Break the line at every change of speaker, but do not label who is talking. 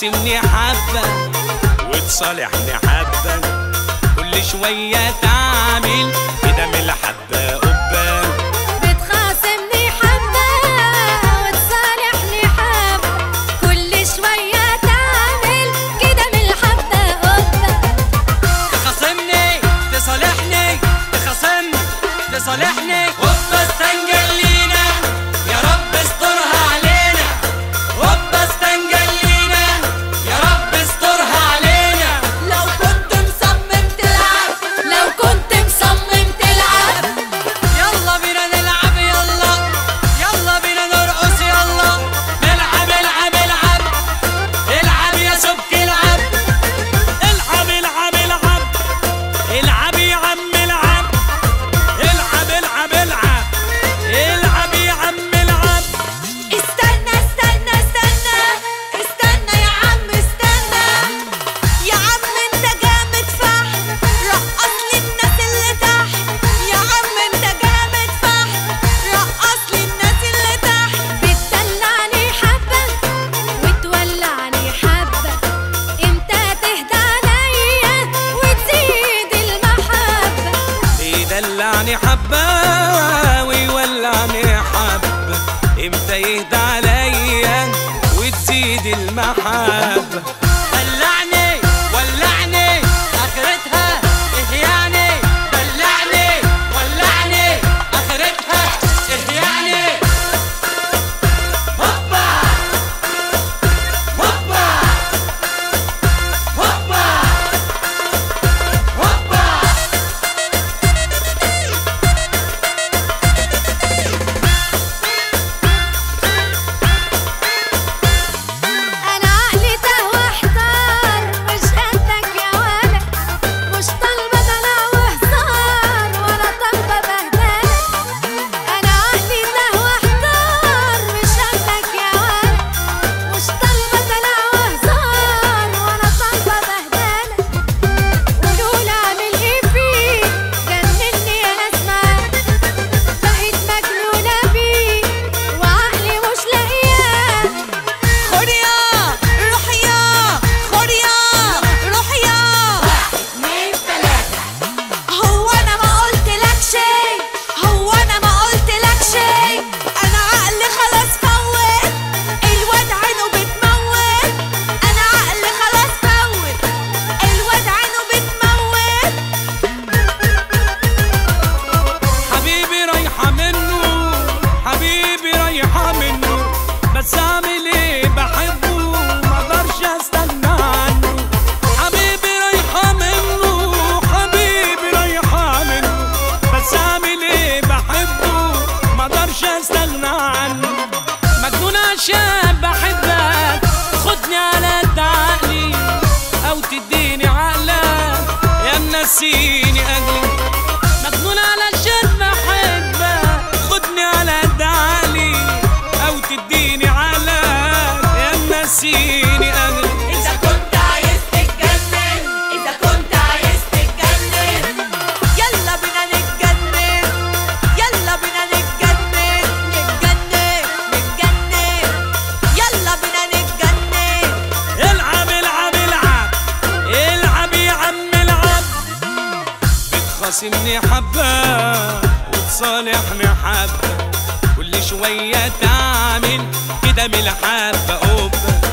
بتخاصمني حبة وتصالحني حبة كل شوية تعمل كده من الحبة قبة
بتخاصمني حبة وتصالحني حبة كل شوية تعمل كده من الحبة قبة
تخاصمني تصالحني تخاصمني تصالحني هوبا استنجلينا يا رب استرها علينا هوبا استنجلينا يا رب استرها علينا
لو كنت مصمم تلعب لو كنت مصمم تلعب
يلا بينا نلعب يلا يلا بينا نرقص يلا نلعب العب العب العب يا سبك العب العب العب العب العب يا عم العب العب العب العب العب يا عم العب
استنى استنى استنى استنى يا عم استنى يا عم انت جامد فحم رقص لي الناس اللي تحت يا عم انت جامد فحم رقص لي الناس اللي تحت بتدلعني حبة وتولعني حبة امتى تهدى عليا وتزيد المحبة
يدلعني حبة ويولعني حبة امتى يهدى عليا وتزيد المحبة دلعني ولعني اخرتها ايه يعني دلعني ولعني اخرتها ايه يعني هوبا هوبا هوبا هوبا
انا عقلي تاه واحتار مش قدك يا ولد مش طالبه دلع وهزار ولا طالبه بهدله انا عقلي تاه واحتار مش قدك يا ولد مش طالبه دلع وهزار ولا طالبه بهدله قولوا لي اعمل ايه فيك جنني يا ناس معاك بقيت مجنونه بيك وعقلي مش لاقياه خد يا روح يا خد يا روح يا اتنين تلاتة هو انا ما قلت لك شيء هو انا ما قلت لك شيء انا عقلي خلاص فوت الواد عينه بتموت انا عقلي خلاص فوت الواد عينه بتموت
حبيبي رايحة منه حبيبي رايحة منه بس اعمل ايه بحبه ما اقدرش استنى عنه حبيبي رايحة منه حبيبي رايحة منه بس اعمل ايه بحبه ما اقدرش استنى عنه مجنون عشان بحبك خدني على قد عقلي او تديني عقلك يا منسيني اجلي مجنون علشان بحبك خدني على قد عقلي او تديني عقلك يا منسيني اجلي
إذا كنت عايز تتجنن إذا كنت عايز تتجنن يلا بينا نتجنن يلا بينا نتجنن نتجنن نتجنن يلا بينا نتجنن
العب العب العب العب يا عم العب بتخاصمني حبة وتصالحني حبة كل شوية تعمل كده من الحبة قبة